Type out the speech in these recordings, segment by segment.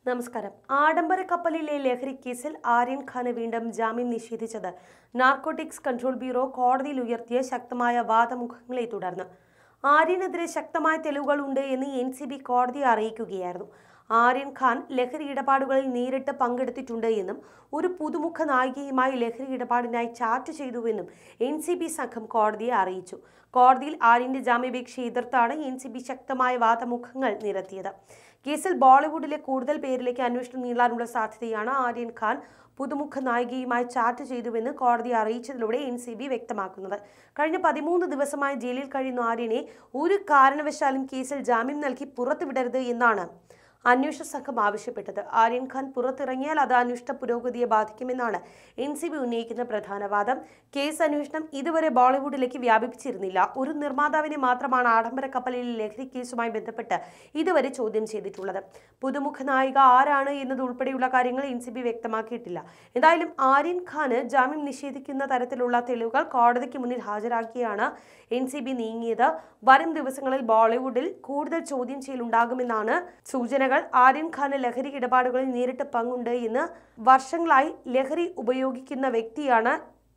നമസ്കാരം ആഡംബര കപ്പലിലെ ലഹരി കേസിൽ ആര്യൻ ഖാന് വീണ്ടും ജാമ്യം നിഷേധിച്ചത് നാർക്കോട്ടിക്സ് കൺട്രോൾ ബ്യൂറോ കോടതിയിൽ ഉയർത്തിയ ശക്തമായ വാദമുഖങ്ങളെ തുടർന്ന് ആര്യനെതിരെ ശക്തമായ തെളിവുകളുണ്ട് എന്ന് എൻ സി ബി കോടതിയെ അറിയിക്കുകയായിരുന്നു ആര്യൻ ഖാൻ ലഹരി ഇടപാടുകളിൽ നേരിട്ട് പങ്കെടുത്തിട്ടുണ്ട് എന്നും ഒരു പുതുമുഖ നായികയുമായി ലഹരി ഇടപാടിനായി ചാറ്റ് ചെയ്തുവെന്നും എൻ സി ബി സംഘം കോടതിയെ അറിയിച്ചു കോടതിയിൽ ആര്യന്റെ ജാമ്യാപേക്ഷ എതിർത്താണ് എൻ സി ബി ശക്തമായ വാദമുഖങ്ങൾ നിരത്തിയത് കേസിൽ ബോളിവുഡിലെ കൂടുതൽ പേരിലേക്ക് അന്വേഷണം നീളാനുള്ള സാധ്യതയാണ് ആര്യൻ ഖാൻ പുതുമുഖ നായികയുമായി ചാറ്റ് ചെയ്തുവെന്ന് കോടതി അറിയിച്ചതിലൂടെ എൻ സി ബി വ്യക്തമാക്കുന്നത് കഴിഞ്ഞ പതിമൂന്ന് ദിവസമായി ജയിലിൽ കഴിയുന്ന ആര്യനെ ഒരു കാരണവശാലും കേസിൽ ജാമ്യം നൽകി പുറത്തുവിടരുത് എന്നാണ് അന്വേഷണ സംഘം ആവശ്യപ്പെട്ടത് ആര്യൻ ഖാൻ പുറത്തിറങ്ങിയാൽ അത് അന്വേഷണ പുരോഗതിയെ ബാധിക്കുമെന്നാണ് എൻ സി ബി ഉന്നയിക്കുന്ന പ്രധാന വാദം കേസ് അന്വേഷണം ഇതുവരെ ബോളിവുഡിലേക്ക് വ്യാപിപ്പിച്ചിരുന്നില്ല ഒരു നിർമ്മാതാവിനെ മാത്രമാണ് ആഡംബര കപ്പലിലെ ലഹരി കേസുമായി ബന്ധപ്പെട്ട് ഇതുവരെ ചോദ്യം ചെയ്തിട്ടുള്ളത് പുതുമുഖ നായിക ആരാണ് എന്നത് ഉൾപ്പെടെയുള്ള കാര്യങ്ങൾ എൻ സി ബി വ്യക്തമാക്കിയിട്ടില്ല എന്തായാലും ആര്യൻ ഖാന് ജാമ്യം നിഷേധിക്കുന്ന തരത്തിലുള്ള തെളിവുകൾ കോടതിക്ക് മുന്നിൽ ഹാജരാക്കിയാണ് എൻ സി ബി നീങ്ങിയത് വരും ദിവസങ്ങളിൽ ബോളിവുഡിൽ കൂടുതൽ ചോദ്യം ചെയ്യലുണ്ടാകുമെന്നാണ് സൂചനകൾ ആര്യൻ ഖാന് ലഹരി ഇടപാടുകളിൽ നേരിട്ട് പങ്കുണ്ട് എന്ന് വർഷങ്ങളായി ലഹരി ഉപയോഗിക്കുന്ന വ്യക്തിയാണ്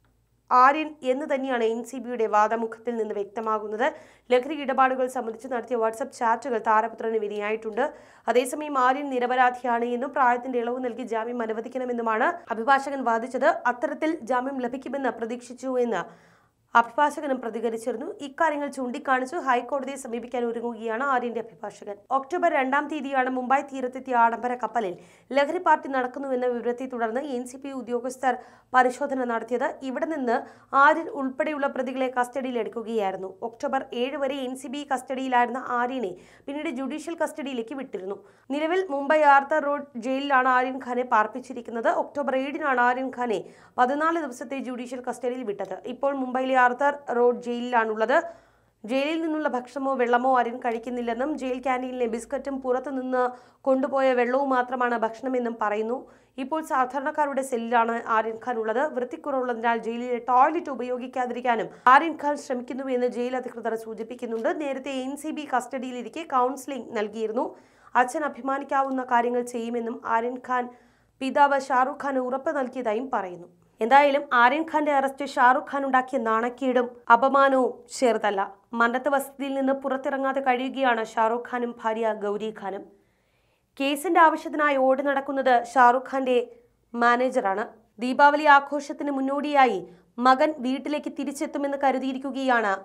ആര്യൻ എന്ന് തന്നെയാണ് എൻ സി ബിയുടെ വാദമുഖത്തിൽ നിന്ന് വ്യക്തമാകുന്നത് ലഹരി ഇടപാടുകൾ സംബന്ധിച്ച് നടത്തിയ വാട്സപ്പ് ചാറ്റുകൾ താരപുത്രന് വിനയായിട്ടുണ്ട് അതേസമയം ആര്യൻ നിരപരാധിയാണ് എന്നും പ്രായത്തിന്റെ ഇളവ് നൽകി ജാമ്യം അനുവദിക്കണമെന്നുമാണ് അഭിഭാഷകൻ വാദിച്ചത് അത്തരത്തിൽ ജാമ്യം ലഭിക്കുമെന്ന് പ്രതീക്ഷിച്ചു എന്ന് അഭിഭാഷകനും പ്രതികരിച്ചിരുന്നു ഇക്കാര്യങ്ങൾ ചൂണ്ടിക്കാണിച്ചു ഹൈക്കോടതിയെ സമീപിക്കാൻ ഒരുങ്ങുകയാണ് ആര്യന്റെ അഭിഭാഷകൻ ഒക്ടോബർ രണ്ടാം തീയതിയാണ് മുംബൈ തീരത്തെത്തിയ ആഡംബര കപ്പലിൽ ലഹരി പാർട്ടി നടക്കുന്നുവെന്ന വിവരത്തെ തുടർന്ന് എൻ സി പി ഉദ്യോഗസ്ഥർ പരിശോധന നടത്തിയത് ഇവിടെ നിന്ന് ആര്യൻ ഉൾപ്പെടെയുള്ള പ്രതികളെ കസ്റ്റഡിയിലെടുക്കുകയായിരുന്നു ഒക്ടോബർ ഏഴ് വരെ എൻ സി ബി കസ്റ്റഡിയിലായിരുന്ന ആര്യനെ പിന്നീട് ജുഡീഷ്യൽ കസ്റ്റഡിയിലേക്ക് വിട്ടിരുന്നു നിലവിൽ മുംബൈ ആർത്തർ റോഡ് ജയിലിലാണ് ആര്യൻ ഖാനെ പാർപ്പിച്ചിരിക്കുന്നത് ഒക്ടോബർ ഏഴിനാണ് ആര്യൻ ഖാനെ പതിനാല് ദിവസത്തെ ജുഡീഷ്യൽ കസ്റ്റഡിയിൽ വിട്ടത് ഇപ്പോൾ മുംബൈയിലെ ആർത്തർ റോഡ് ജയിലിലാണുള്ളത് ജയിലിൽ നിന്നുള്ള ഭക്ഷണമോ വെള്ളമോ ആരും കഴിക്കുന്നില്ലെന്നും ജയിൽ ക്യാൻറ്റീനിലെ ബിസ്ക്കറ്റും പുറത്തുനിന്ന് കൊണ്ടുപോയ വെള്ളവും മാത്രമാണ് ഭക്ഷണമെന്നും പറയുന്നു ഇപ്പോൾ സാധാരണക്കാരുടെ സെല്ലിലാണ് ആര്യൻ ഖാൻ ഉള്ളത് വൃത്തിക്കുറവുള്ളതിനാൽ ജയിലിലെ ടോയ്ലറ്റ് ഉപയോഗിക്കാതിരിക്കാനും ആര്യൻ ഖാൻ ശ്രമിക്കുന്നുവെന്ന് ജയിൽ അധികൃതർ സൂചിപ്പിക്കുന്നുണ്ട് നേരത്തെ എൻ സി ബി കസ്റ്റഡിയിലിരിക്കെ കൗൺസിലിംഗ് നൽകിയിരുന്നു അച്ഛൻ അഭിമാനിക്കാവുന്ന കാര്യങ്ങൾ ചെയ്യുമെന്നും ആര്യൻ ഖാൻ പിതാവ് ഷാറുഖ് ഖാൻ ഉറപ്പ് നൽകിയതായും പറയുന്നു എന്തായാലും ആര്യൻ ഖാന്റെ അറസ്റ്റ് ഷാറുഖ് ഖാൻ ഉണ്ടാക്കിയ നാണക്കേടും അപമാനവും ചെറുതല്ല മന്നത്ത് വസതിയിൽ നിന്ന് പുറത്തിറങ്ങാതെ കഴിയുകയാണ് ഷാറുഖ് ഖാനും ഭാര്യ ഗൗരി ഖാനും കേസിന്റെ ആവശ്യത്തിനായി ഓടി നടക്കുന്നത് ഷാറുഖ് ഖാന്റെ മാനേജറാണ് ദീപാവലി ആഘോഷത്തിന് മുന്നോടിയായി മകൻ വീട്ടിലേക്ക് തിരിച്ചെത്തുമെന്ന് കരുതിയിരിക്കുകയാണ്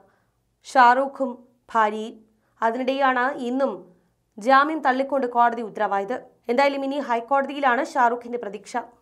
ഷാറൂഖും ഭാര്യയും അതിനിടെയാണ് ഇന്നും ജാമ്യം തള്ളിക്കൊണ്ട് കോടതി ഉത്തരവായത് എന്തായാലും ഇനി ഹൈക്കോടതിയിലാണ് ഷാറൂഖിന്റെ പ്രതീക്ഷ